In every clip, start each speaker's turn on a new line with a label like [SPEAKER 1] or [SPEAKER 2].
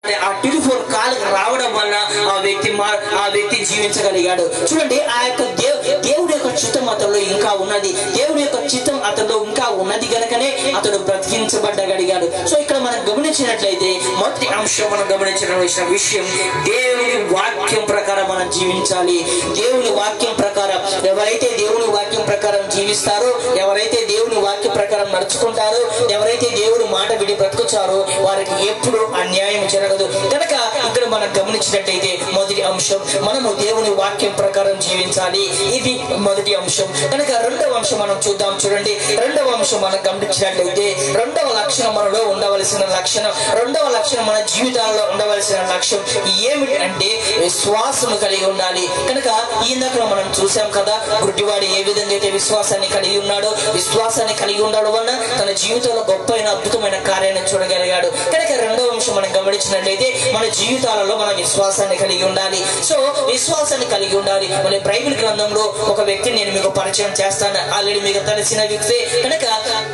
[SPEAKER 1] ఆ telephone call రావడం వలన ఆ వ్యక్తి మా- ఆ వ్యక్తి జీవించగలిగాడు చూడండి ఆ యొక్క దేవ్ దేవుడి యొక్క చిత్తం అతనిలో ఇంకా ఉన్నది దేవుడి యొక్క చిత్తం అతనిలో ఇంకా ఉన్నది గనుకనే అతడు బ్రతికించబడ్డగలిగాడు సో ఇక్కడ మనం గమనించినట్లయితే మొదటి అంశం మనం గమనించిన విషయం దేవుని వాక్యం ప్రకారం మనం జీవించాలి దేవుని వాక్యం ప్రకారం ఎవరైతే దేవుని వాక్యం ప్రకారం జీవిస్తారో ఎవరైతే దేవుని వాక్య ప్రకారం నడుచుకుంటారో ఎవరైతే దేవుని మాట విడి బ్రతుకుతారో వారికి ఎప్పుడు అన్యాయం జరగదు కనుక ఇక్కడ మనం గమనించినట్టయితే మొదటి అంశం మనము దేవుని వాక్యం ప్రకారం జీవించాలి ఇది మొదటి అంశం కనుక రెండవ అంశం మనం చూద్దాం చూడండి రెండవ అంశం మనం గమనించినట్లయితే రెండవ లక్షణం మనలో ఉండవలసిన లక్షణం రెండవ లక్షణం మన జీవితాల్లో ఉండవలసిన లక్ష్యం ఏమిటి అంటే విశ్వాసము కలిగి ఉండాలి కనుక ఇందాక మనం చూసాం కదా గుడ్డివాడు ఏ విధంగా అయితే విశ్వాసాన్ని కలిగి ఉన్నాడో విశ్వాసాన్ని కలిగి ఉండడం వలన తన జీవితంలో గొప్ప అద్భుతమైన కార్యాన్ని చూడగలిగాడు కనుక రెండవ అంశం మనం గమనించినట్లయితే మన జీవితాలలో మన విశ్వాసాన్ని కలిగి ఉండాలి సో విశ్వాసాన్ని కలిగి ఉండాలి మళ్ళీ బైబిల్ గ్రంథంలో ఒక వ్యక్తిని నేను మీకు పరిచయం చేస్తాను ఆల్రెడీ మీకు తెలిసిన వ్యక్తి కనుక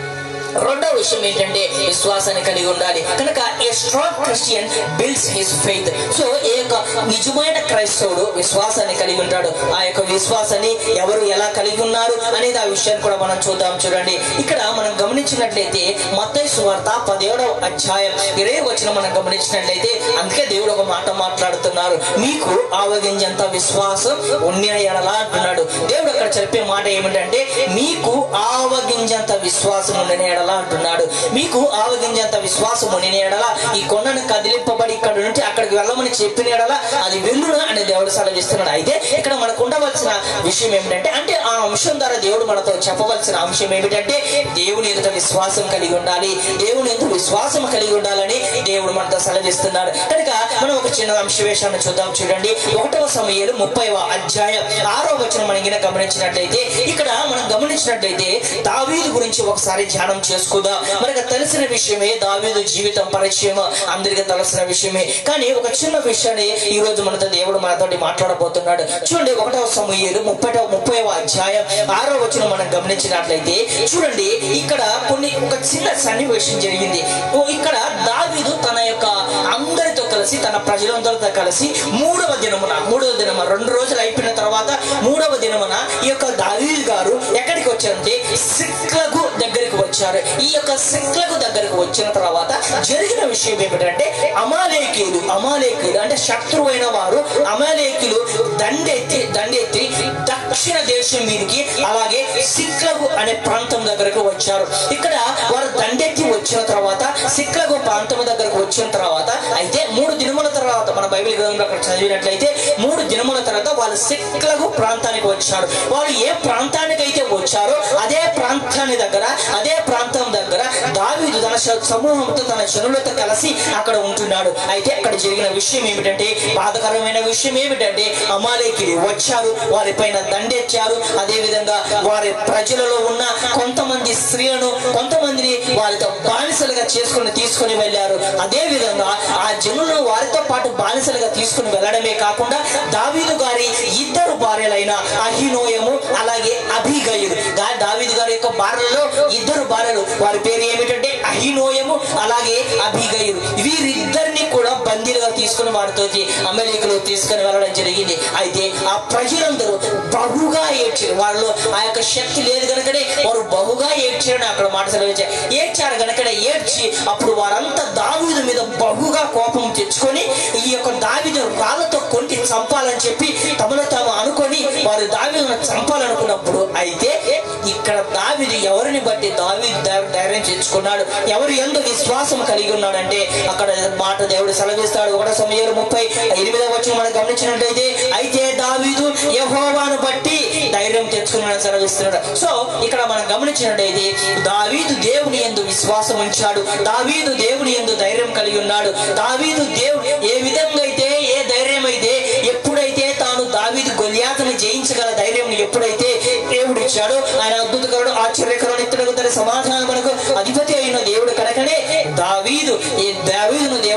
[SPEAKER 1] రెండవ విషయం ఏంటంటే విశ్వాసాన్ని కలిగి ఉండాలి కనుక a strong Christian builds his faith so a యొక్క నిజమైన క్రైస్తవుడు విశ్వాసాన్ని కలిగి ఉంటాడు ఆ యొక్క విశ్వాసాన్ని ఎవరు ఎలా కలిగి ఉన్నారు అనేది ఆ విషయాన్ని కూడా మనం చూద్దాం చూడండి ఇక్కడ మనం గమనించినట్లయితే మత్తయి సువార్త పదిహేడవ అధ్యాయం ఇరవై వచ్చిన మనం గమనించినట్లయితే అందుకే దేవుడు ఒక మాట మాట్లాడుతున్నారు మీకు ఆవగించేంత విశ్వాసం ఉన్న ఎడలా అంటున్నాడు దేవుడు అక్కడ చెప్పే మాట ఏమిటంటే మీకు ఆవగింజంత విశ్వాసం ఉండిన ఎడలా అంటున్నాడు మీకు ఆవగింజంత విశ్వాసం ఉండిన ఎడల ఈ కొండను కదిలింపబడి ఇక్కడ నుంచి అక్కడికి వెళ్ళమని చెప్పిన ఎడల అది వెళ్ళును అని దేవుడు సెలవిస్తున్నాడు అయితే ఇక్కడ మనకు ఉండవలసిన విషయం ఏమిటంటే అంటే ఆ అంశం ద్వారా దేవుడు మనతో చెప్పవలసిన అంశం ఏమిటంటే దేవుని ఎదుట విశ్వాసం కలిగి ఉండాలి దేవుని ఎదుట విశ్వాసం కలిగి ఉండాలని దేవుడు మనతో సెలవిస్తున్నాడు కనుక మనం ఒక చిన్న అంశవేశాన్ని చూద్దాం చూడండి ఒకటవ సమయాలు ముప్పైవ అధ్యాయం ఆరో వచనం మనం గిన గమనించినట్లయితే ఇక్కడ మనం గమనించినట్లయితే దావీదు గురించి ఒకసారి ధ్యానం చేసుకుందాం మనకు తెలిసిన విషయమే దావీదు జీవితం పరిచయం అందరికీ తెలిసిన విషయమే కానీ ఒక చిన్న విషయాన్ని ఈ రోజు మనతో దేవుడు మనతోటి మాట్లాడబోతున్నాడు చూడండి ఒకటవ సమయాలు ముప్పై ముప్పైవ అధ్యాయం ఆరో వచనం మనం గమనించినట్లయితే చూడండి ఇక్కడ కొన్ని ఒక చిన్న సన్నివేశం జరిగింది ఓ ఇక్కడ దావీదు తన యొక్క అందరితో కలిసి తన ప్రజలందరితో కలిసి మూడవ దినమున మూడవ దినమున రెండు రోజులు అయిపోయిన తర్వాత మూడవ దినమున ఈ యొక్క దావీదు గారు ఎక్కడికి వచ్చారంటే సిక్లకు దగ్గరికి వచ్చారు ఈ యొక్క సిక్లకు దగ్గరికి వచ్చిన తర్వాత జరిగిన విషయం ఏమిటంటే అమాలేకీయులు అమాలేకీయులు అంటే శత్రువైన వారు అమాలేకీయులు దండెత్తి దండెత్తి దక్షిణ దేశం మీదకి అలాగే సిక్లకు అనే ప్రాంతం దగ్గరకు వచ్చారు ఇక్కడ వారు దండెత్తి వచ్చిన తర్వాత సిక్లకు ప్రాంతం దగ్గరకు వచ్చిన తర్వాత అయితే మూడు దినముల తర్వాత మన బైబిల్ గ్రంథంలో అక్కడ చదివినట్లయితే మూడు దినముల తర్వాత వాళ్ళు సిక్లకు ప్రాంతానికి వచ్చారు వారు ఏ ప్రాంతానికి అయితే వచ్చారో అదే ప్రాంతాన్ని దగ్గర అదే ప్రాంతం దగ్గర దావీదు తన స- సమూహంతో తన జనులతో కలిసి అక్కడ ఉంటున్నాడు అయితే అక్కడ జరిగిన విషయం ఏమిటంటే బాధకరమైన విషయం ఏమిటంటే అమాలేకిలు వచ్చారు వారిపైన దండెచ్చారు అదే విధంగా వారి ప్రజలలో ఉన్న కొంతమంది స్త్రీలను కొంతమందిని వారితో బానిసలుగా చేసుకుని తీసుకుని వెళ్ళారు అదే విధంగా ఆ జనులను వారితో పాటు బానిసలుగా తీసుకుని వెళ్ళడమే కాకుండా దావీదు గారి ఇద్దరు భార్యలైన అహినోయము అలాగే అభిగయుడు గా- దావీదు గారి యొక్క భార్యలలో ఇద్దరు భార్యలు వారి పేరు ఏమిటంటే అహినోయము అలాగే అభిగయుడు వీరిద్దరిని కూడా బందీలుగా తీసుకుని వారితో అమెరికలో తీసుకుని వెళ్ళడం జరిగింది అయితే ఆ ప్రజలందరూ బహుగా ఏడ్చారు వాళ్ళలో ఆ యొక్క శక్తి లేదు కనుకనే వారు బహుగా ఏడ్చారని అక్కడ మాట సెలవించారు ఏడ్చారు కనుకనే ఏడ్చి అప్పుడు వారంతా దావీదు మీద బహుగా కోపం తెచ్చుకొని ఈ యొక్క దావీదు రాళ్లతో కొట్టి చంపాలని చెప్పి తమను తాము అనుకొని వారు దావీదును చంపాలనుకున్నప్పుడు అయితే ఇక్కడ దావీదు ఎవరిని బట్టి దావీదు ధై- ధైర్యం తెచ్చుకున్నాడు ఎవరు ఎందు విశ్వాసం కలిగి ఉన్నాడంటే అక్కడ మాట దేవుడు సెలవిస్తాడు ఒకటో సమయంలో ముప్పై ఎనిమిదవ వచ్చిన మనం గమనించినట్లయితే అయితే దావీదు యహోవాను బట్టి ధైర్యం తెచ్చుకున్నాడని సెలవిస్తున్నాడు సో ఇక్కడ మనం గమనించినట్లయితే దావీదు దేవుని ఎందు విశ్వాసం ఉంచాడు దావీదు దేవుని ఎందు ధైర్యం కలిగి ఉన్నాడు దావీదు దేవుడు ఏ విధంగా అయితే ఏ ధైర్యం అయితే ఎప్పుడైతే తాను దావీదు గొల్యాతను జయించగల ధైర్యం ఎప్పుడైతే దేవుడు ఇచ్చాడో ఆయన అద్భుతకరుడు ఆశ్చర్యకరుడు ఇతరులకు తన సమాధానం మనకు అధిపతి అయిన దేవుడు కనుకనే దావీదు ఈ దావీదును దేవుడు రక్షి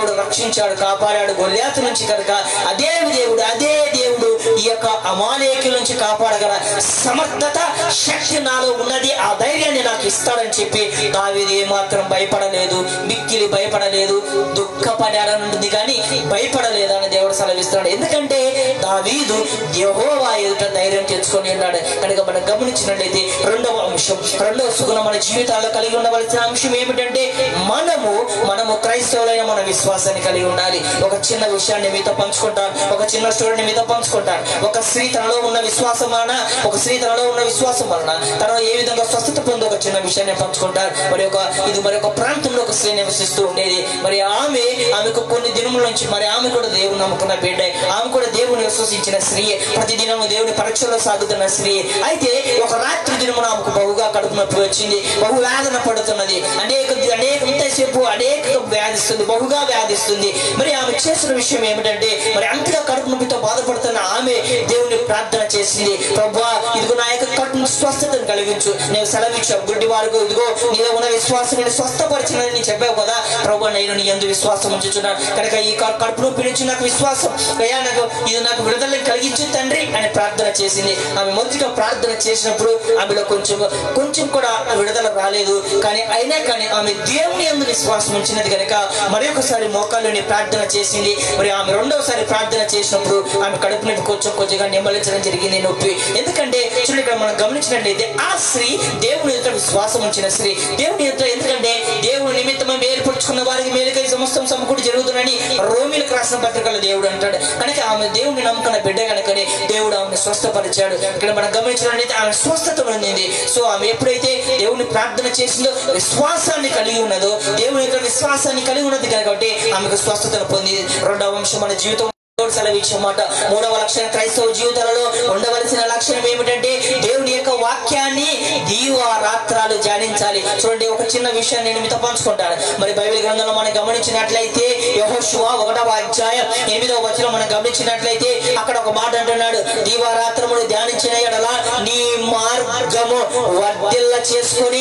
[SPEAKER 1] రక్షించాడు కాపాడాడు గొల్లాతు నుంచి కనుక అదే దేవుడు అదే దేవుడు ఈ యొక్క అమాలేకుల నుంచి కాపాడగల సమర్థత శక్తి నాలో ఉన్నది ఆ ధైర్యాన్ని నాకు ఇస్తాడని చెప్పి దావీదు ఏమాత్రం భయపడలేదు మిక్కిలి భయపడలేదు దుఃఖపడాలనుంది కానీ భయపడలేదని దేవుడు సెలవిస్తున్నాడు ఎందుకంటే దావీదు యెహోవా ఎదుట ధైర్యం తెచ్చుకొని ఉన్నాడు కనుక మనం గమనించినట్లయితే రెండవ అంశం రెండవ సుగుణం మన జీవితాల్లో కలిగి ఉండవలసిన అంశం ఏమిటంటే మనము మనము క్రైస్తవులైన మన విశ్వాసాన్ని కలిగి ఉండాలి ఒక చిన్న విషయాన్ని మీతో పంచుకుంటాను ఒక చిన్న స్టోరీని మీతో పంచుకుంటాను ఒక స్త్రీ తనలో ఉన్న విశ్వాసం వలన ఒక స్త్రీ తనలో ఉన్న విశ్వాసం వలన తనలో ఏ విధంగా స్వస్థత పొంది ఒక చిన్న విషయాన్ని పంచుకుంటారు మరి ఒక ఇది మరి ఒక ప్రాంతంలో ఒక స్త్రీ నివసిస్తూ ఉండేది మరి ఆమె ఆమెకు కొన్ని దినముల నుంచి మరి ఆమె కూడా దేవుని నమ్ముకున్న బిడ్డ ఆమె కూడా దేవుని విశ్వసించిన స్త్రీ ప్రతి దినము దేవుని పరీక్షలో సాగుతున్న స్త్రీ అయితే ఒక రాత్రి దినమున ఆమెకు బహుగా కడుపు నొప్పి వచ్చింది బహు వేదన పడుతున్నది అనేక అనేక ఇంతసేపు అనేక వ్యాధిస్తుంది బహుగా వ్యాధిస్తుంది మరి ఆమె చేసిన విషయం ఏమిటంటే మరి అంతగా కడుపు నొప్పితో బాధపడుతున్న ఆమె దేవుని ప్రార్థన చేసింది ప్రభా ఇదిగో నా యొక్క కడుపు స్వస్థతను కలిగించు నేను సెలవిచ్చావు గుడ్డి వారికి ఇదిగో నీలో ఉన్న విశ్వాసం నేను స్వస్థపరిచినని నేను చెప్పావు కదా ప్రభా నేను నీ ఎందు విశ్వాసం ఉంచుతున్నాను కనుక ఈ క- కడుపు నొప్పి నుంచి నాకు విశ్వాసం అయ్యా నాకు ఇది నాకు విడుదల కలిగించు తండ్రి అని ప్రార్థన చేసింది ఆమె మొదటిగా ప్రార్థన చేసినప్పుడు ఆమెలో కొంచెం కొంచెం కూడా విడుదల రాలేదు కానీ అయినా కానీ ఆమె దేవుని ఎందు విశ్వాసం ఉంచినది కనుక మరి ఒకసారి మోకాళ్ళని ప్రార్థన చేసింది మరి ఆమె రెండవసారి ప్రార్థన చేసినప్పుడు ఆమె కడుపు నొప్పి కొంచెం కొంచెంగా నిమ్మలించడం జరిగింది నొప్పి ఎందుకంటే చూడండి ఇక్కడ మనం గమనించినట్లయితే ఆ స్త్రీ దేవుని ఎదుట విశ్వాసం ఉంచిన స్త్రీ దేవుని ఎదుట ఎందుకంటే దేవుని నిమిత్తమై ఏర్పరచుకున్న వారికి మేలుకై సమస్తం సమకూడి జరుగుతుందని రోమిలకు రాసిన పత్రికలో దేవుడు అంటాడు కనుక ఆమె దేవుని నమ్ముకున్న బిడ్డ కనుకనే దేవుడు ఆమెను స్వస్థపరిచాడు ఇక్కడ మనం గమనించినట్లయితే ఆమె స్వస్థత పొందింది సో ఆమె ఎప్పుడైతే దేవుని ప్రార్థన చేసిందో విశ్వాసాన్ని కలిగి ఉన్నదో దేవుని యొక్క విశ్వాసాన్ని కలిగి ఉన్నది కాబట్టి ఆమెకు స్వస్థతను పొంది రెండవ అంశం మన జీవితం దేవుడు సెలవిచ్చే మాట మూడవ లక్షణం క్రైస్తవ జీవితాలలో ఉండవలసిన లక్షణం ఏమిటంటే దేవుని యొక్క వాక్యాన్ని దీవా రాత్రాలు ధ్యానించాలి చూడండి ఒక చిన్న విషయాన్ని నేను మీతో పంచుకుంటాను మరి బైబిల్ గ్రంథంలో మనం గమనించినట్లయితే యెహోషువ ఒకటవ అధ్యాయం ఎనిమిదవ వచనం మనం గమనించినట్లయితే అక్కడ ఒక మాట అంటున్నాడు దీవారాత్రములు ధ్యానించిన ఎడల నీ మార్గము వర్ధిల్ల చేసుకొని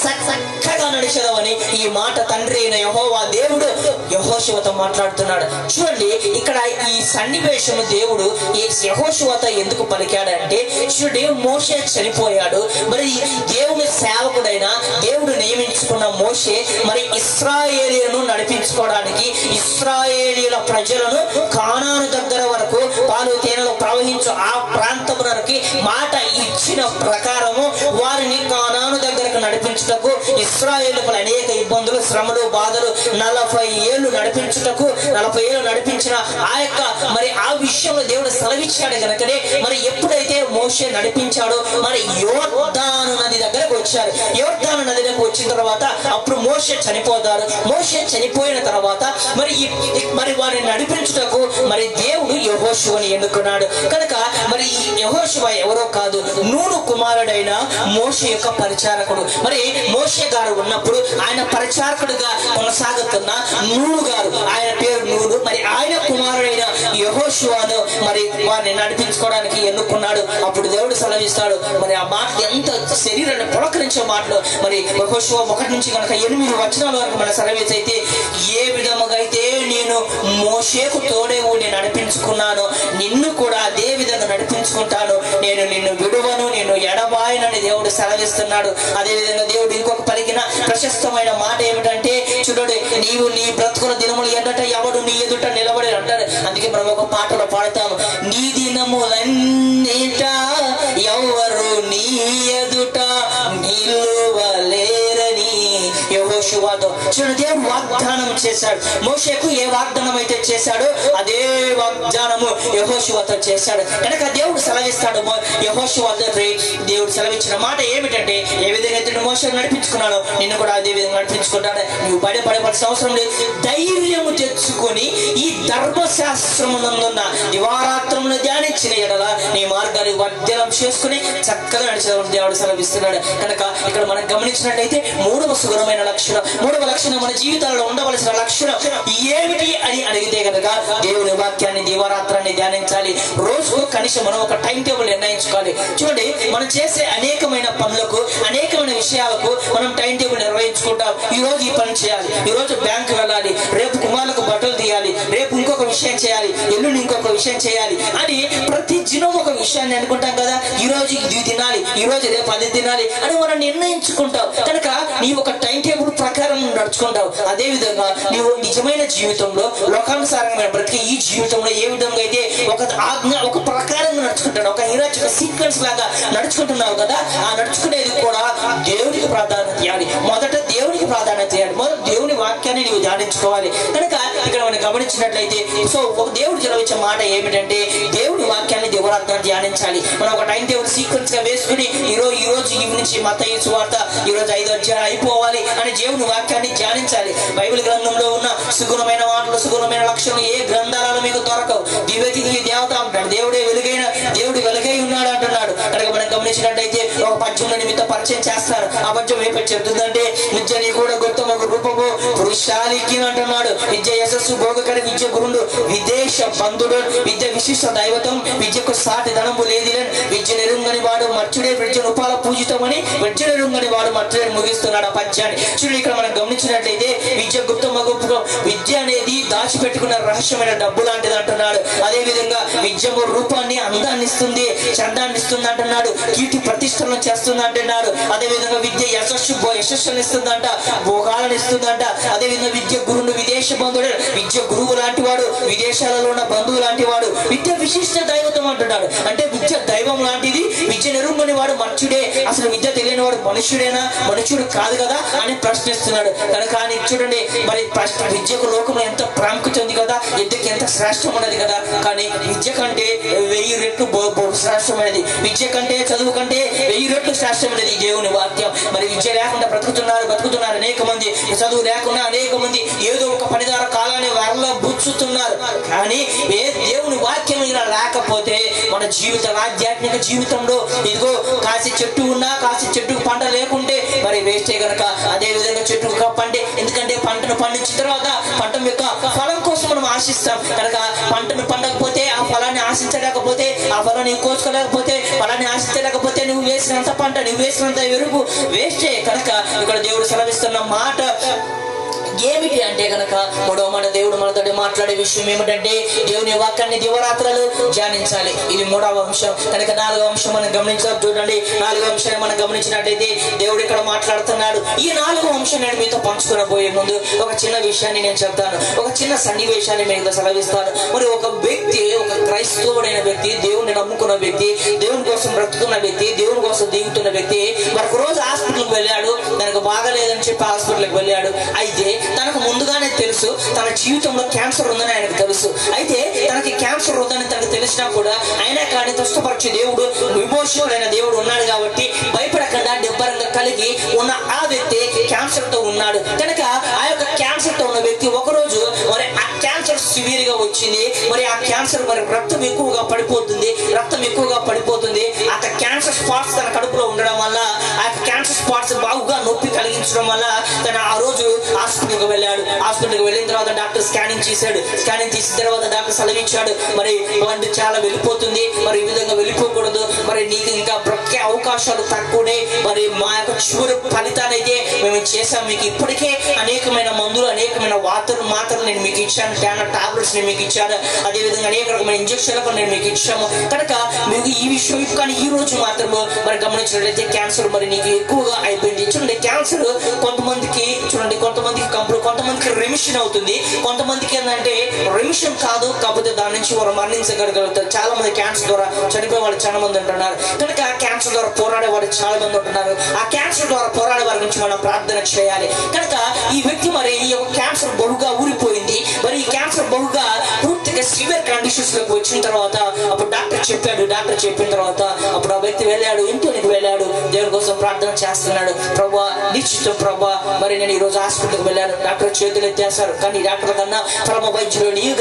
[SPEAKER 1] చక్కగా నడిచదవని ఈ మాట తండ్రి అయిన యహోవా దేవుడు యహోశివతో మాట్లాడుతున్నాడు చూడండి ఇక్కడ ఈ సన్నివేశము దేవుడు ఈ యహోశివతో ఎందుకు పలికాడంటే చూడండి మోషే చనిపోయాడు మరి దేవుని సేవకుడైన దేవుడు నియమించుకున్న మోషే మరి ఇస్రాయేలీలను నడిపించుకోవడానికి ఇస్రాయేలీల ప్రజలను కానాను దగ్గర వరకు పాలు తేనెలు ప్రవహించు ఆ ప్రాంతమునకి మాట ఇచ్చిన ప్రకారము వారిని కానాను దగ్గరకు నడిపించుటకు ఇస్రాయేలుకు అనేక ఇబ్బందులు శ్రమలు బాధలు నలభై ఏళ్ళు నడిపించుటకు నలభై ఏళ్ళు నడిపించిన ఆ యొక్క మరి ఆ విషయంలో దేవుడు సెలవిచ్చాడు కనుకనే మరి ఎప్పుడైతే మోషే నడిపించాడో మరి యోర్దాను నది దగ్గరకు వచ్చారు యోర్దాను నది దగ్గరకు వచ్చిన తర్వాత అప్పుడు మోషే చనిపోతారు మోషే చనిపోయిన తర్వాత మరి ఈ- మరి వారిని నడిపించుటకు మరి దేవుడు యహోశివని ఎన్నుకున్నాడు కనుక మరి ఈ యెహోషువ ఎవరో కాదు నూను కుమారుడైన మోషే యొక్క పరిచారకుడు మరి మోషే గారు ఉన్నప్పుడు ఆయన పరిచారకుడుగా కొనసాగుతున్న నూను గారు ఆయన పేరు నూను మరి ఆయన కుమారుడైన యహోషువాను మరి వారిని నడిపించుకోవడానికి ఎన్నుకున్నాడు అప్పుడు దేవుడు సెలవిస్తాడు మరి ఆ మాట ఎంత శరీరాన్ని పులకరించే మాటలు మరి యహోషువ ఒకటి నుంచి కనుక ఎనిమిది వచనాల వరకు మన సెలవిస్ అయితే ఏ విధముగా అయితే నేను మోషేకు తోడే ఉండి నడిపించుకున్నాను నిన్ను కూడా అదే విధంగా నడిపించుకుంటాను నేను నిన్ను విడువను నిన్ను ఎడబాయనని దేవుడు సెలవిస్తున్నాడు అదే విధంగా దేవుడు ఇంకొక పలికిన ప్రశస్తమైన మాట ఏమిటంటే చూడండి నీవు నీ బ్రతుకుల దినములు ఎన్నట ఎవడు నీ ఎదుట నిలబడి అంటారు అందుకే మనం ఒక పాటలో పాడతాము నీ దినములన్నిట ఎవరు నీ ఎదుట నిలువలేరని యెహోషువతో చూడండి దేవుడు వాగ్దానం చేశాడు మోషేకు ఏ వాగ్దానం అయితే చేశాడో అదే వాగ్దానము యెహోషువతో చేశాడు కనుక దేవుడు సెలవిస్తాడు మో- యెహోషువతో రే- దేవుడు సెలవిచ్చిన మాట ఏమిటంటే ఏ విధంగా అయితే నువ్వు మోషేను నడిపించుకున్నాడో నిన్ను కూడా అదే విధంగా నడిపించుకుంటాడు నువ్వు బడి పడవలసిన అవసరం లేదు ధైర్యము తెచ్చుకొని ఈ ధర్మశాస్త్రమునందున్న దివారాత్రమును ధ్యానించిన ఎడల నీ మార్గాన్ని వర్ధనం చేసుకుని చక్కగా నడిచేవాడు దేవుడు సెలవిస్తున్నాడు కనుక ఇక్కడ మనం గమనించినట్లయితే మూడవ సుగుణమైన లక్షణం మూడవ లక్షణం మన జీవితాలలో ఉండవలసిన లక్షణం ఏమిటి అని అడిగితే కనుక దేవుని వాక్యాన్ని దీవారాత్రాన్ని ధ్యానించాలి రోజుకు కనీసం మనం ఒక టైం టేబుల్ నిర్ణయించుకోవాలి చూడండి మనం చేసే అనేకమైన పనులకు అనేకమైన విషయాలకు మనం టైం టేబుల్ నిర్వహించుకుంటాం ఈ రోజు ఈ పని చేయాలి ఈ రోజు బ్యాంకు వెళ్ళాలి రేపు కుమారులకు బట్టలు తీయాలి రేపు ఇంకొక విషయం చేయాలి ఎల్లుండి ఇంకొక విషయం చేయాలి అని ప్రతి దినం ఒక విషయాన్ని అనుకుంటాం కదా ఈ రోజు ఇది తినాలి ఈ రోజు రేపు అది తినాలి అని మనం నిర్ణయించుకుంటాం కనుక నీ ఒక టైం టేబుల్ ప్రకారం నువ్వు నడుచుకుంటావు అదే విధంగా నీవు నిజమైన జీవితంలో లోకానుసారమైన బ్రతికే ఈ జీవితంలో ఏ విధంగా అయితే ఒక ఆజ్ఞ ఒక ప్రకారంగా నడుచుకుంటాడు ఒక హీరాజ్ ఒక సీక్వెన్స్ లాగా నడుచుకుంటున్నావు కదా ఆ నడుచుకునేది కూడా దేవునికి ప్రాధాన్యత ఇవ్వాలి మొదట దేవునికి ప్రాధాన్యత ఇవ్వాలి మొదట దేవుని వాక్యాన్ని నీవు ధ్యానించుకోవాలి కనుక ఇక్కడ మనం గమనించినట్లయితే సో ఒక దేవుడు జరవించే మాట ఏమిటంటే దేవుని వాక్యాన్ని దేవరాత్మ ధ్యానించాలి మనం ఒక టైం టేబుల్ సీక్వెన్స్ గా వేసుకుని ఈ రోజు ఈ రోజు ఈ నుంచి మత సువార్త ఈ రోజు ఐదు అధ్యాయం అయిపోవాలి అని దేవుని వాక్యాన్ని ధ్యానించాలి బైబిల్ గ్రంథంలో ఉన్న సుగుణమైన మాటలు సుగుణమైన లక్షణాలు ఏ గ్రంథాలలో మీకు దొరకవు దివ్యతి దివ్య దేవత అంటాడు దేవుడే వెలుగైన దేవుడు వెలుగై ఉన్నాడు అంటున్నాడు కనుక మనం గమనించినట్టయితే ఒక పద్యంలో నిమిత్తం పరిచయం చేస్తారు ఆ పద్యం ఏపటి చెప్తుందంటే విద్యని కూడా గొప్ప రూపము పురుషాలికి అంటున్నాడు విద్య యశస్సు భోగకరి విద్య గురుడు విదేశ బంధుడు విద్య విశిష్ట దైవతం విద్యకు సాటి ధనము లేదిలే విద్య నెరుంగని వాడు మర్చుడే విద్య ఉపాల పూజితమని విద్య నెరుంగని వాడు మర్చుడే ముగిస్తున్నాడు ఆ పద్యాన్ని చూడండి ఇక్కడ మనం గమనించినట్లయితే విద్య గుప్త మగుప్పు విద్య అనేది దాచిపెట్టుకున్న రహస్యమైన డబ్బు లాంటిది అంటున్నాడు అదే విధంగా విద్యము రూపాన్ని అందాన్ని ఇస్తుంది చందాన్ని ఇస్తుంది అంటున్నాడు కీర్తి ప్రతిష్టలను చేస్తుంది అంటున్నాడు అదే విధంగా విద్య యశస్సు భో- యశస్సును ఇస్తుందంట భోగాలను ఇస్తుందంట అదే విధంగా విద్య గురువును విదేశ బంధువుడు విద్య గురువు లాంటి వాడు విదేశాలలో ఉన్న బంధువు లాంటి వాడు విద్య విశిష్ట దైవతం అంటున్నాడు అంటే విద్య దైవం లాంటిది విద్య నెరుంగని వాడు మనుషుడే అసలు విద్య తెలియని వాడు మనుషుడేనా మనుషుడు కాదు కదా అని ప్రశ్నిస్తున్నాడు కనుక అని చూడండి మరి ప్రశ్న విద్యకు లోకంలో ఎంత ప్రాముఖ్యత ఉంది కదా విద్యకి ఎంత శ్రేష్టం ఉన్నది కదా కానీ విద్య కంటే వెయ్యి రెట్లు బో- బో- శ్రేష్టమైనది విద్య కంటే చదువు కంటే వెయ్యి రెట్లు శ్రేష్టమైనది ఈ దేవుని వాక్యం మరి విద్య లేకుండా బ్రతుకుతున్నారు బతుకుతున్నారు అనేక మంది చదువు లేకుండా అనేక మంది ఏదో ఒక పనిదార కాలాన్ని వరలో బుచ్చుతున్నారు కానీ ఏ దేవుని వాక్యం ఇలా లేకపోతే మన జీవిత ఆధ్యాత్మిక జీవితంలో ఇదిగో కాసి చెట్టు ఉన్నా కాసి చెట్టుకు పంట లేకుంటే మరి వేస్తే గనక అదే విధంగా చెట్టుకు పంట ఎందుకంటే పంటను పండించిన తర్వాత పంట యొక్క ఫలం కోసం మనం ఆశిస్తాం కనుక పంటను పండకపోతే ఆ ఫలాన్ని ఆశించలేకపోతే ఆ ఫలం నీవు కోసుకోలేకపోతే ఫలాన్ని ఆశించలేకపోతే నువ్వు వేసినంత పంట నువ్వు వేసినంత ఎరుపు వేస్టే కనుక ఇక్కడ దేవుడు సెలవిస్తున్న మాట ఏమిటి అంటే గనక మూడవ మాట దేవుడు మనతో మాట్లాడే విషయం ఏమిటంటే దేవుని వాక్యాన్ని దివరాత్రులు ధ్యానించాలి ఇది మూడవ అంశం కనుక నాలుగవ అంశం మనం గమనించాలి చూడండి నాలుగవ అంశాన్ని మనం గమనించినట్టయితే దేవుడు ఇక్కడ మాట్లాడుతున్నాడు ఈ నాలుగవ అంశం నేను మీతో పంచుకుని పోయే ముందు ఒక చిన్న విషయాన్ని నేను చెప్తాను ఒక చిన్న సన్నివేశాన్ని మీకు సెలవిస్తాను మరి ఒక వ్యక్తి ఒక క్రైస్తవుడైన వ్యక్తి దేవుణ్ణి నమ్ముకున్న వ్యక్తి దేవుని కోసం బ్రతుకున్న వ్యక్తి దేవుని కోసం దిగుతున్న వ్యక్తి మరొక రోజు హాస్పిటల్కి వెళ్ళాడు తనకు బాగలేదని చెప్పి హాస్పిటల్కి వెళ్ళాడు అయితే తనకు ముందుగానే తెలుసు తన జీవితంలో క్యాన్సర్ ఉందని ఆయనకు తెలుసు అయితే తనకి క్యాన్సర్ ఉందని తనకు తెలిసినా కూడా అయినా కానీ దుష్టపరిచే దేవుడు విమోచకుడైన దేవుడు ఉన్నాడు కాబట్టి భయపడకుండా నిబ్బరంగా కలిగి ఉన్న ఆ వ్యక్తి క్యాన్సర్ తో ఉన్నాడు కనుక ఆ యొక్క క్యాన్సర్ తో ఉన్న వ్యక్తి ఒకరోజు మరి ఆ క్యాన్సర్ సివియర్ గా వచ్చింది మరి ఆ క్యాన్సర్ మరి రక్తం ఎక్కువగా పడిపోతుంది రక్తం ఎక్కువగా పడిపోతుంది ఆ క్యాన్సర్ స్పాట్స్ తన కడుపులో ఉండడం వల్ల ఆ క్యాన్సర్ స్పాట్స్ బాగుగా నొప్పి కలిగించడం వల్ల తన ఆ రోజు హాస్పిటల్కి వెళ్ళాడు హాస్పిటల్కి వెళ్ళిన తర్వాత డాక్టర్ స్కానింగ్ చేశాడు స్కానింగ్ చేసిన తర్వాత డాక్టర్ సెలవిచ్చాడు మరి బ్లడ్ చాలా వెళ్ళిపోతుంది మరి ఈ విధంగా వెళ్ళిపోకూడదు మరి నీకు ఇంకా బ్రతికే అవకాశాలు తక్కువనే మరి మా యొక్క చివరి ఫలితాన్ని అయితే మేము చేసాం మీకు ఇప్పటికే అనేకమైన మందులు అనేకమైన వాతలు మాత్రలు నేను మీకు ఇచ్చాను టాన టాబ్లెట్స్ నేను మీకు ఇచ్చాను అదే విధంగా అనేక రకమైన ఇంజక్షన్లు నేను మీకు ఇచ్చాము కనుక మీకు ఈ విషయం కానీ ఈ రోజు మాత్రము మరి గమనించినట్లయితే క్యాన్సర్ మరి నీకు ఎక్కువగా అయిపోయింది చూడండి క్యాన్సర్ కొంతమందికి చూడండి కొంతమందికి కంపు కొంతమందికి రెమిషన్ అవుతుంది కొంతమందికి ఏంటంటే రెమిషన్ కాదు కాకపోతే దాని నుంచి వారు మరణించగలుగుతారు చాలా మంది క్యాన్సర్ ద్వారా చనిపోయే వాళ్ళు చాలా మంది ఉంటున్నారు కనుక క్యాన్సర్ ద్వారా పోరాడే వారు చాలా మంది ఉంటున్నారు ఆ క్యాన్సర్ ద్వారా పోరాడే వారి నుంచి మనం ప్రార్థన చేయాలి కనుక ఈ వ్యక్తి మరి ఈ యొక్క క్యాన్సర్ బహుగా ఊరిపోయింది మరి ఈ క్యాన్సర్ బహుగా పూర్తిగా సివియర్ కండిషన్స్ లోకి వచ్చిన తర్వాత అప్పుడు డాక్టర్ చెప్పాడు డాక్టర్ చెప్పిన తర్వాత అప్పుడు ఆ వ్యక్తి వెళ్ళాడు ఇంటికి వెళ్ళాడు దేవుని కోసం ప్రార్థన చేస్తున్నాడు ప్రభా నిశ్చితం ప్రభా మరి నేను ఈ రోజు హాస్పిటల్కి వెళ్ళాను డాక్టర్ చేతులు ఎత్తేశారు కానీ డాక్టర్ కన్నా పరమ వైద్యుడు నీవు గనక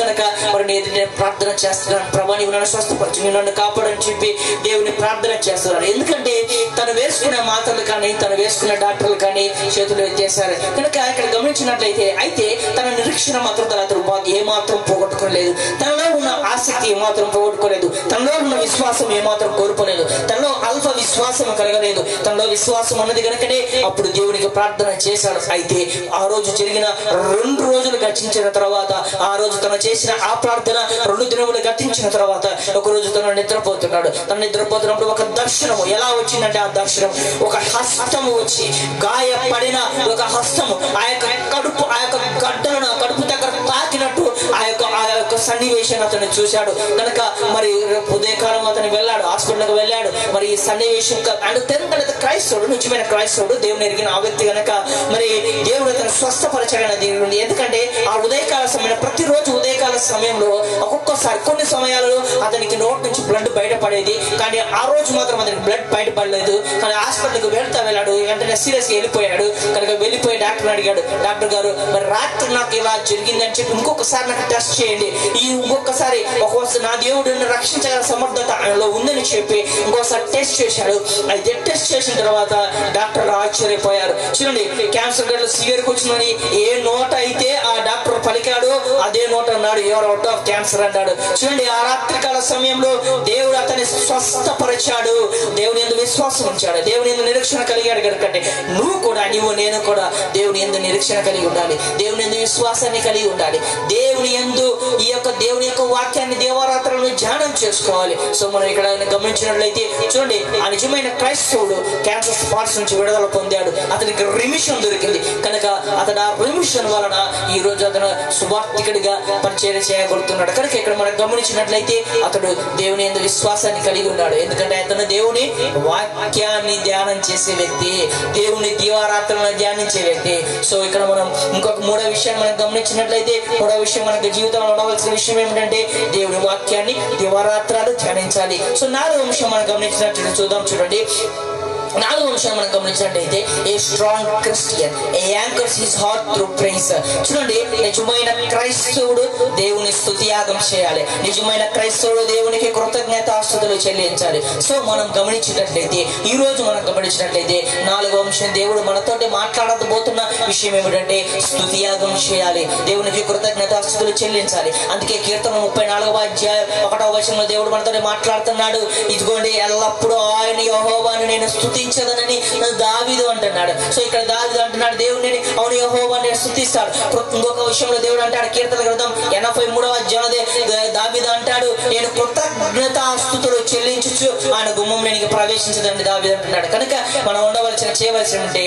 [SPEAKER 1] మరి నేను నేను ప్రార్థన చేస్తున్నాను ప్రభా నీవు నన్ను స్వస్థపరచు నీవు నన్ను కాపాడని చెప్పి దేవుని ప్రార్థన చేస్తున్నారు ఎందుకంటే తను వేసుకునే మాటలు కానీ తను వేసుకునే డాక్టర్లు కానీ చేతులు ఎత్తేసారు కనుక ఇక్కడ గమనించినట్లయితే అయితే తన నిరీక్షణ మాత్రం తన అతను బాగా ఏమాత్రం పోగొట్టుకోలేదు తనలో ఉన్న ఆసక్తి ఏమాత్రం పోగొట్టుకోలేదు తనలో ఉన్న విశ్వాసం ఏమాత్రం కోల్పోలేదు తనలో అల్ప విశ్వాసం కలగలేదు తనలో విశ్వాసం ఉన్నది కనుకనే అప్పుడు దేవునికి ప్రార్థన చేశాడు అయితే ఆ రోజు జరిగిన రెండు రోజులు గతించిన తర్వాత ఆ రోజు తను చేసిన ఆ ప్రార్థన రెండు దినములు గతించిన తర్వాత ఒక రోజు తను నిద్రపోతున్నాడు తను నిద్రపోతున్నప్పుడు ఒక దర్శనము ఎలా వచ్చిందంటే ఆ దర్శనం ఒక హస్తము వచ్చి గాయపడిన ఒక హస్తము ఆ యొక్క కడుపు ఆ యొక్క గడ్డలను ఆ కడుపు దగ్గర తాకినట్టు ఆ యొక్క ఆ యొక్క సన్నివేశాన్ని అతను చూశాడు కనుక మరి రేపు ఉదయకాలం అతను వెళ్ళాడు హాస్పిటల్కి వెళ్ళాడు మరి ఈ సన్నివేశం క- అంటే తెలంగాణ క్రైస్తవుడు నిజమైన క్రైస్తవుడు దేవుని ఎరిగిన ఆ వ్యక్తి కనుక మరి దేవుడు అతను స్వస్థపరచాడని దేవుడు ఎందుకంటే ఆ ఉదయకాల సమయంలో ప్రతిరోజు ఉదయకాల సమయంలో ఒక్కొక్కసారి కొన్ని సమయాలలో అతనికి నోట్ నుంచి బ్లడ్ బయటపడేది కానీ ఆ రోజు మాత్రం అతనికి బ్లడ్ బయటపడలేదు కానీ హాస్పిటల్కి వెళ్తా వెళ్ళాడు వెంటనే సీరియస్ వెళ్ళిపోయాడు కనుక వెళ్ళిపోయి డాక్టర్ అడిగాడు డాక్టర్ గారు మరి రాత్రి నాకు ఇలా జరిగింది అని చెప్పి ఇంకొకసారి నాకు టెస్ట్ చేయండి ఈ ఇంకొకసారి ఒక్కోసారి నా దేవుడు నన్ను రక్షించగల సమర్థత ఆయనలో ఉందని చెప్పి ఇంకోసారి టెస్ట్ చేశాడు అయితే టెస్ట్ చేసిన తర్వాత డాక్టర్ ఆశ్చర్యపోయారు చూడండి క్యాన్సర్ గడ్డలు సివియర్కి వచ్చిందని ఏ నోట అయితే ఆ డాక్టర్ పలికాడు అదే నోట అన్నాడు ఎవరు అవుట్ ఆఫ్ క్యాన్సర్ అన్నాడు చూడండి ఆ రాత్రికాల సమయంలో దేవుడు అతన్ని స్వస్థపరిచాడు దేవుని ఎందు విశ్వాసం ఉంచాడు దేవుని ఎందు నిరీక్షణ కలిగాడు కనుకంటే నువ్వు కూడా నువ్వు నేను కూడా దేవుని ఎందు నిరీక్షణ కలిగి ఉండాలి దేవుని ఎందు విశ్వాసాన్ని కలిగి ఉండాలి దేవుని ఎందు ఈ యొక్క దేవుని యొక్క వాక్యాన్ని దేవరాత్రులను ధ్యానం చేసుకోవాలి సో మనం ఇక్కడ గమనించినట్లయితే చూడండి ఆ నిజమైన క్రైస్తవుడు క్యాన్సర్ స్పాట్స్ నుంచి విడుదల పొందాడు అతనికి రిమిషన్ దొరికింది కనుక అతడు ఆ రిమిషన్ వలన ఈ రోజు అతను సువార్థికుడిగా పరిచయం చేయగలుగుతున్నాడు కనుక ఇక్కడ మనం గమనించినట్లయితే అతడు దేవుని ఎందు విశ్వాసాన్ని కలిగి ఉన్నాడు ఎందుకంటే అతను దేవుని వాక్యాన్ని ధ్యానం చేసే వ్యక్తి దేవుని దీవారాత్రులను ధ్యానించే వ్యక్తి సో ఇక్కడ మనం ఇంకొక మూడో విషయాన్ని మనం గమనించినట్లయితే మూడో విషయం మనకు జీవితంలో ఉండవలసిన విషయం ఏమిటంటే దేవుని వాక్యాన్ని దివారాత్రాలు ధ్యానించాలి సో నాలుగో విషయం మనం గమనించినట్టు చూద్దాం చూడండి నాలుగో విషయం మనం గమనించినట్టయితే a strong Christian a anchors his heart through praise చూడండి నిజమైన క్రైస్తవుడు దేవుని స్తుతియాగం చేయాలి నిజమైన క్రైస్తవుడు దేవునికి కృతజ్ఞతాస్తుతులు చెల్లించాలి సో మనం గమనించినట్లయితే ఈ రోజు మనం గమనించినట్లయితే నాలుగో అంశం దేవుడు మనతోటి మాట్లాడబోతున్న విషయం ఏమిటంటే స్తుతియాగం చేయాలి దేవునికి కృతజ్ఞతాస్తుతులు చెల్లించాలి అందుకే కీర్తన ముప్పై నాలుగవ అధ్యాయం ఒకటవ వచనంలో దేవుడు మనతోటి మాట్లాడుతున్నాడు ఇదిగోండి ఎల్లప్పుడూ ఆయన యహోవాను నేను స్తుతించదనని దావీదు అంటున్నాడు సో ఇక్కడ దావీదు అంటున్నాడు దేవుడిని అవును యహోవాను నేను స్తుతిస్తాడు ఇంకొక విషయంలో దేవుడు అంటాడు కీర్తన గ్రంథం ఎనభై మూడవ అధ్యాయంలో దావీదు అంటాడు నేను కృతజ్ఞతాస్తుతులు చెల్లించు ఆయన గుమ్మం నేను ప్రవేశించదండి దావీదు అంటున్నాడు కనుక మనం ఉండవలసిన చేయవలసిన ఉంటే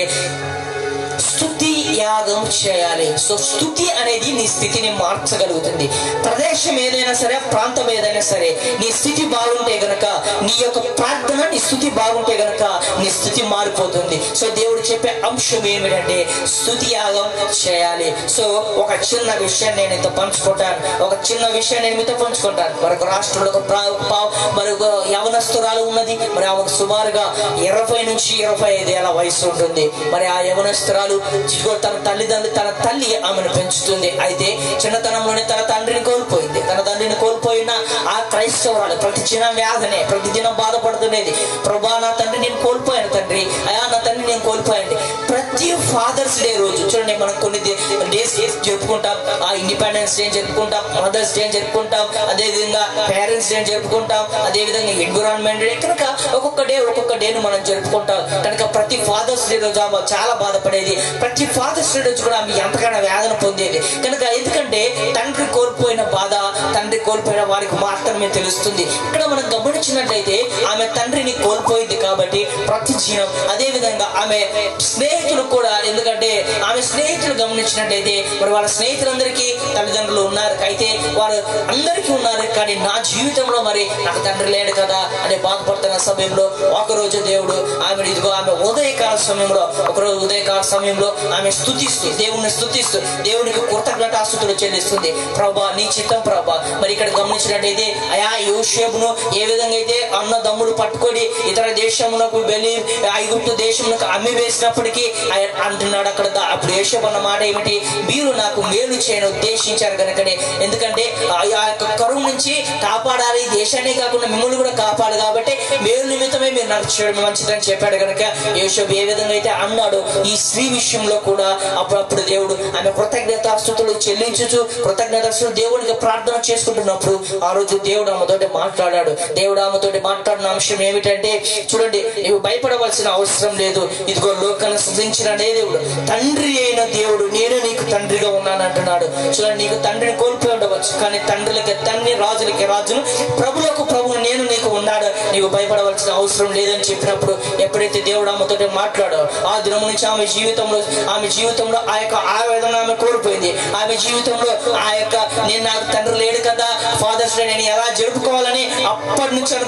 [SPEAKER 1] స్థుతి యాగం చేయాలి సో స్థుతి అనేది నీ స్థితిని మార్చగలుగుతుంది ప్రదేశం ఏదైనా సరే ప్రాంతం ఏదైనా సరే నీ స్థితి బాగుంటే గనక నీ యొక్క ప్రార్థన నీ స్థుతి బాగుంటే గనక నీ స్థితి మారిపోతుంది సో దేవుడు చెప్పే అంశం ఏమిటంటే స్థుతి యాగం చేయాలి సో ఒక చిన్న విషయాన్ని నేను ఇంత పంచుకుంటాను ఒక చిన్న విషయాన్ని నేను మీతో పంచుకుంటాను మరొక రాష్ట్రంలో ఒక ప్రా- పా- మరొక యవనస్తురాలు ఉన్నది మరి ఆమెకు సుమారుగా ఇరవై నుంచి ఇరవై ఐదు ఏళ్ళ వయసు ఉంటుంది మరి ఆ యవనస్తురాలు ఇదిగో తన తల్లిదండ్రులు తన తల్లి ఆమెను పెంచుతుంది అయితే చిన్నతనంలోనే తన తండ్రిని కోల్పోయింది తన తండ్రిని కోల్పోయిన ఆ క్రైస్తవురాలు ప్రతి చిన్న వ్యాధనే ప్రతి దినం బాధపడుతున్నది ప్రభా నా తండ్రి నేను కోల్పోయాను తండ్రి అయా నా తండ్రి నేను కోల్పోయాను ప్రతి ఫాదర్స్ డే రోజు చూడండి మనం కొన్ని డేస్ జరుపుకుంటాం ఆ ఇండిపెండెన్స్ డే జరుపుకుంటాం మదర్స్ డే జరుపుకుంటాం అదే విధంగా పేరెంట్స్ డే జరుపుకుంటాం అదే విధంగా ఎన్విరాన్మెంట్ డే కనుక ఒక్కొక్క డే ఒక్కొక్క డేను మనం జరుపుకుంటాం కనుక ప్రతి ఫాదర్స్ డే రోజు ఆమె చాలా బాధపడేది ప్రతి ఫాదర్స్ డే రోజు కూడా ఆమె ఎంతగానో వేదన పొందేది కనుక ఎందుకంటే తండ్రి కోల్పోయిన బాధ తండ్రి కోల్పోయిన వారికి మాత్రమే తెలుస్తుంది ఇక్కడ మనం గమనించినట్లయితే ఆమె తండ్రిని కోల్పోయింది కాబట్టి ప్రతి జీవం అదే విధంగా ఆమె స్నేహితులు కూడా ఎందుకంటే ఆమె స్నేహితులు గమనించినట్లయితే మరి వాళ్ళ స్నేహితులందరికీ తల్లిదండ్రులు ఉన్నారు అయితే వారు అందరికీ ఉన్నారు కానీ నా జీవితంలో మరి నాకు తండ్రి లేడు కదా అనే బాధపడుతున్న సమయంలో ఒకరోజు దేవుడు ఆమె ఇదిగో ఆమె ఉదయకాల సమయంలో ఒకరోజు ఉదయకాల సమయంలో ఆమె స్థుతిస్తూ దేవుణ్ణి స్థుతిస్తూ దేవునికి కృతజ్ఞతాస్తుతులు చెల్లిస్తుంది ప్రభా నీ చిత్తం ప్రభా మరి ఇక్కడ గమనించినట్టయితే అయా యోషేపును ఏ విధంగా అయితే అన్న దమ్ముడు పట్టుకొని ఇతర దేశమునకు వెళ్ళి ఐగుప్తు దేశమును అమ్మి వేసినప్పటికీ ఆయన అంటున్నాడు అక్కడ దా- అప్పుడు యేషపు అన్న మాట ఏమిటి మీరు నాకు మేలు చేయని ఉద్దేశించారు కనుకనే ఎందుకంటే ఆ ఆ యొక్క కరువు నుంచి కాపాడాలి ఈ దేశాన్ని కాకుండా మిమ్మల్ని కూడా కాపాడు కాబట్టి మేలు నిమిత్తమే మీరు నాకు చేయడం మంచిదని చెప్పాడు కనుక యేషపు ఏ విధంగా అయితే అన్నాడు ఈ స్త్రీ విషయంలో కూడా అప్పుడప్పుడు దేవుడు ఆమె కృతజ్ఞతాస్తుతులు చెల్లించుచు కృతజ్ఞతాస్తుతులు దేవునికి ప్రార్థన చేసుకుంటున్నప్పుడు ఆ రోజు దేవుడు ఆమెతోటి మాట్లాడాడు దేవుడు ఆమెతోటి మాట్లాడిన అంశం ఏమిటంటే చూడండి నీవు భయపడవలసిన అవసరం లేదు ఇదిగో లోకాన్ని సృజించిన నే దేవుడు తండ్రి అయిన దేవుడు నేను నీకు తండ్రిగా ఉన్నాను అంటున్నాడు చూడండి నీకు తండ్రిని కోల్పోయి ఉండవచ్చు కానీ తండ్రులకి తండ్రి రాజులకి రాజును ప్రభులకు ప్రభువు నేను నీకు ఉన్నాడు నీవు భయపడవలసిన అవసరం లేదని చెప్పినప్పుడు ఎప్పుడైతే దేవుడు ఆమెతోటి మాట్లాడో ఆ దినము నుంచి ఆమె జీవితంలో ఆమె జీవితంలో ఆ యొక్క ఆవేదన ఆమె కోల్పోయింది ఆమె జీవితంలో ఆ యొక్క నేను నాకు తండ్రి లేడు కదా ఫాదర్స్ డే నేను ఎలా జరుపుకోవాలని అప్పటి నుంచి